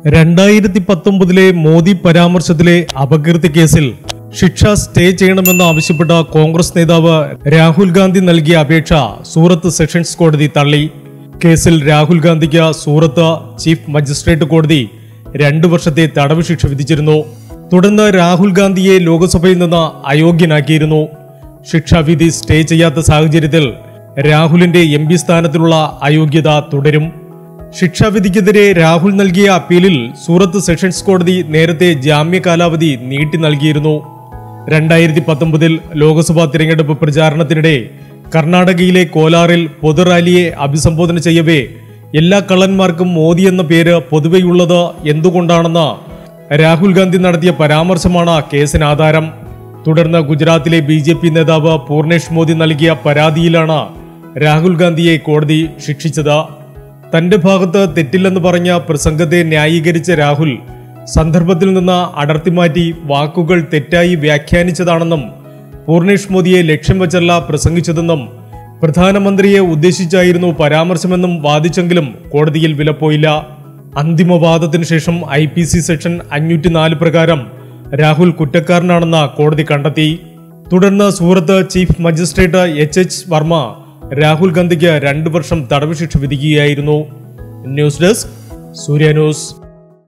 രണ്ടായിരത്തി പത്തൊമ്പതിലെ മോദി പരാമർശത്തിലെ അപകീർത്തി കേസിൽ ശിക്ഷ സ്റ്റേ ചെയ്യണമെന്ന് ആവശ്യപ്പെട്ട കോൺഗ്രസ് നേതാവ് രാഹുൽ ഗാന്ധി നൽകിയ അപേക്ഷ സൂറത്ത് സെഷൻസ് കോടതി തള്ളി കേസിൽ രാഹുൽ ഗാന്ധിക്ക് സൂറത്ത് ചീഫ് മജിസ്ട്രേറ്റ് കോടതി രണ്ടു വർഷത്തെ തടവ് ശിക്ഷ വിധിച്ചിരുന്നു തുടർന്ന് രാഹുൽ ഗാന്ധിയെ ലോക്സഭയിൽ നിന്ന് അയോഗ്യനാക്കിയിരുന്നു ശിക്ഷാവിധി സ്റ്റേ ചെയ്യാത്ത സാഹചര്യത്തിൽ രാഹുലിന്റെ എം പി സ്ഥാനത്തിലുള്ള അയോഗ്യത തുടരും ശിക്ഷാവിധിക്കെതിരെ രാഹുൽ നൽകിയ അപ്പീലിൽ സൂറത്ത് സെഷൻസ് കോടതി നേരത്തെ ജാമ്യ കാലാവധി നീട്ടി നൽകിയിരുന്നു രണ്ടായിരത്തി പത്തൊമ്പതിൽ ലോക്സഭാ തിരഞ്ഞെടുപ്പ് പ്രചാരണത്തിനിടെ കർണാടകയിലെ കോലാറിൽ പൊതുറാലിയെ അഭിസംബോധന ചെയ്യവേ എല്ലാ കള്ളന്മാർക്കും മോദി എന്ന പേര് പൊതുവെയുള്ളത് എന്തുകൊണ്ടാണെന്ന് രാഹുൽ ഗാന്ധി നടത്തിയ പരാമർശമാണ് കേസിന് ആധാരം തുടർന്ന് ഗുജറാത്തിലെ ബി ജെ പി നേതാവ് പൂർണേഷ് മോദി നൽകിയ പരാതിയിലാണ് രാഹുൽ ഗാന്ധിയെ കോടതി ശിക്ഷിച്ചത് തന്റെ ഭാഗത്ത് തെറ്റില്ലെന്ന് പറഞ്ഞ പ്രസംഗത്തെ ന്യായീകരിച്ച രാഹുൽ സന്ദർഭത്തിൽ നിന്ന് അടർത്തിമാറ്റി വാക്കുകൾ തെറ്റായി വ്യാഖ്യാനിച്ചതാണെന്നും പൂർണേഷ് മോദിയെ ലക്ഷ്യം വച്ചല്ല പ്രസംഗിച്ചതെന്നും പ്രധാനമന്ത്രിയെ ഉദ്ദേശിച്ചായിരുന്നു പരാമർശമെന്നും വാദിച്ചെങ്കിലും കോടതിയിൽ വിലപ്പോയില്ല അന്തിമവാദത്തിനു ശേഷം ഐ പി സി സെക്ഷൻ അഞ്ഞൂറ്റി നാല് പ്രകാരം രാഹുൽ കുറ്റക്കാരനാണെന്ന് കോടതി കണ്ടെത്തി തുടർന്ന് Surat chief magistrate H H Varma Rahul ഗാന്ധിക്ക് രണ്ടു വർഷം തടവ് ശിക്ഷ വിധിക്കുകയായിരുന്നു ന്യൂസ് ഡെസ്ക് സൂര്യ ന്യൂസ്